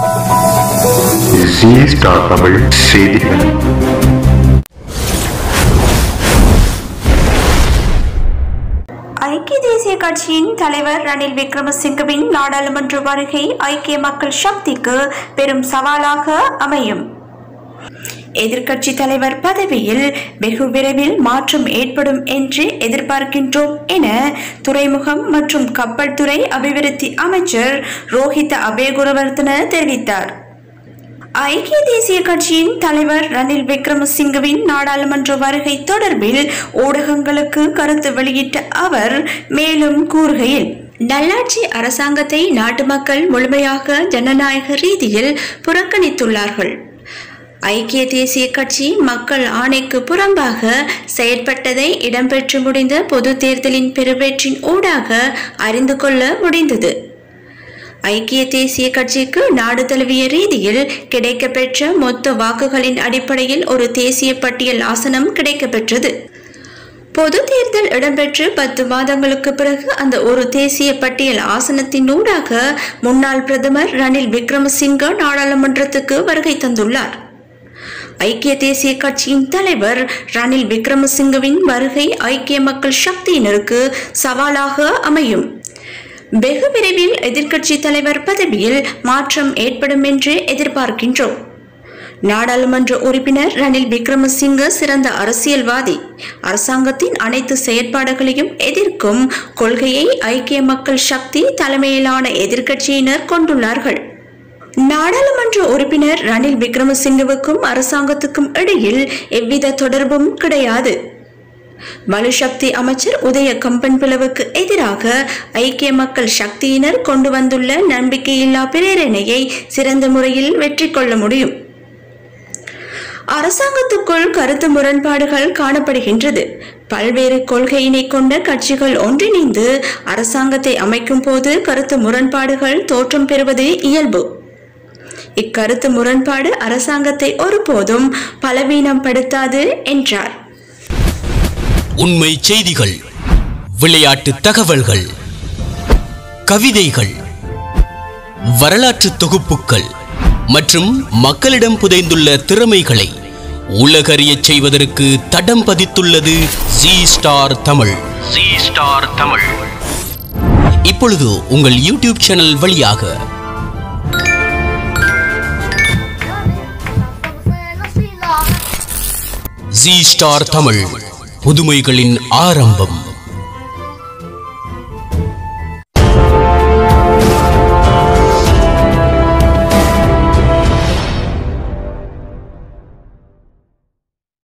G star Tamil செய்திகள் ஐக்கிய தேசிய கட்சியின் தலைவர் ரணில் விக்ரமசிங்கவின் நாடாளுமன்ற வருகை ஐக்கிய மக்கள் சக்திக்கு பெரும் சவாலாக அமையும் எதிர்க்கட்சி தலைவர் பதவியில் வெகு விரைவில் மாற்றம் ஏற்படும் என்று எதிர்பார்க்கின்றோம் என துறைமுகம் மற்றும் கப்பல் துறை அபிவிருத்தி அமைச்சர் ரோஹித அபேகுரவர்த்தன தெரிவித்தார் ஐக்கிய தேசிய கட்சியின் தலைவர் ரணில் விக்ரமசிங்கவின் நாடாளுமன்ற வருகை தொடர்பில் ஊடகங்களுக்கு கருத்து வெளியிட்ட அவர் மேலும் கூறுகையில் நல்லாட்சி அரசாங்கத்தை நாட்டு மக்கள் முழுமையாக ஜனநாயக ரீதியில் புறக்கணித்துள்ளார்கள் ஐக்கிய தேசிய கட்சி மக்கள் ஆணைக்கு புறம்பாக செயற்பட்டதை இடம்பெற்று முடிந்த பொது தேர்தலின் பெருவேற்றின் ஊடாக அறிந்து கொள்ள முடிந்தது ஐக்கிய தேசிய கட்சிக்கு நாடு தழுவிய ரீதியில் கிடைக்கப்பெற்ற மொத்த வாக்குகளின் அடிப்படையில் ஒரு தேசிய பட்டியல் ஆசனம் கிடைக்கப்பெற்றது பொது தேர்தல் இடம்பெற்று பத்து மாதங்களுக்கு பிறகு அந்த ஒரு தேசிய பட்டியல் ஆசனத்தின் ஊடாக முன்னாள் பிரதமர் ரணில் விக்ரமசிங்க நாடாளுமன்றத்துக்கு வருகை தந்துள்ளார் ஐக்கிய தேசிய கட்சியின் தலைவர் ரணில் விக்ரமசிங்கவின் வருகை ஐக்கிய மக்கள் சக்தியினருக்கு சவாலாக அமையும் வெகு விரைவில் எதிர்க்கட்சி தலைவர் பதவியில் மாற்றம் ஏற்படும் என்று எதிர்பார்க்கின்றோம் நாடாளுமன்ற உறுப்பினர் ரணில் விக்ரமசிங்க சிறந்த அரசியல்வாதி அரசாங்கத்தின் அனைத்து செயற்பாடுகளையும் எதிர்க்கும் கொள்கையை ஐக்கிய மக்கள் சக்தி தலைமையிலான எதிர்க்கட்சியினர் கொண்டுள்ளார்கள் நாடாளுமன்ற உறுப்பினர் ரணில் விக்ரமசிங்கவுக்கும் அரசாங்கத்துக்கும் இடையில் எவ்வித தொடர்பும் கிடையாது வலுசக்தி அமைச்சர் உதய கம்பன் பிளவுக்கு எதிராக ஐக்கிய மக்கள் சக்தியினர் கொண்டு வந்துள்ள நம்பிக்கையில்லா பிரேரணையை சிறந்த முறையில் வெற்றி கொள்ள முடியும் அரசாங்கத்துக்குள் கருத்து முரண்பாடுகள் காணப்படுகின்றது பல்வேறு கொள்கையினை கொண்ட கட்சிகள் ஒன்றிணைந்து அரசாங்கத்தை அமைக்கும் போது கருத்து முரண்பாடுகள் தோற்றம் பெறுவது இயல்பு இக்கருத்து முரண்பாடு அரசாங்கத்தை ஒருபோதும் பலவீனப்படுத்தாது என்றார் உண்மை செய்திகள் விளையாட்டு தகவல்கள் கவிதைகள் வரலாற்று தொகுப்புகள் மற்றும் மக்களிடம் புதைந்துள்ள திறமைகளை உலகறியச் செய்வதற்கு தடம் பதித்துள்ளது Zee star Tamil Zee star Tamil இப்பொழுது உங்கள் யூடியூப் சேனல் வழியாக ஜி ஸ்டார் தமிழ் புதுமைகளின் ஆரம்பம்